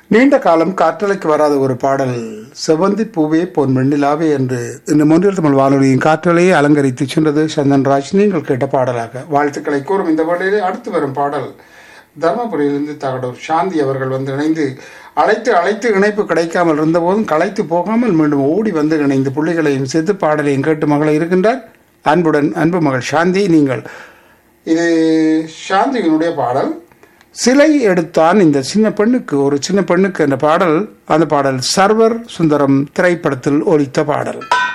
நீண்ட காலம் காற்றலைக்கு வராத ஒரு பாடல் செவந்தி பூவே பொன் வெண்ணிலாவே என்று இந்த மொன்றில் தமிழ் வானொலியின் காற்றலையை அலங்கரித்து சென்றது சந்தன்ராஜ் நீங்கள் கேட்ட பாடலாக வாழ்த்துக்களை கூறும் இந்த வேளையிலே அடுத்து வரும் பாடல் தர்மபுரியிலிருந்து தகடூர் சாந்தி அவர்கள் வந்து இணைந்து அழைத்து அழைத்து இணைப்பு கிடைக்காமல் இருந்தபோதும் களைத்து போகாமல் மீண்டும் ஓடி வந்து இணைந்து புள்ளிகளையும் சேர்த்து பாடலையும் கேட்டு மகளை இருக்கின்றார் அன்புடன் அன்பு மகள் சாந்தி நீங்கள் இது சாந்தியினுடைய பாடல் சிலை எடுத்தான் இந்த சின்ன பெண்ணுக்கு ஒரு சின்ன பெண்ணுக்கு என்ற பாடல் அந்த பாடல் சர்வர் சுந்தரம் திரைப்படத்தில் ஒலித்த பாடல்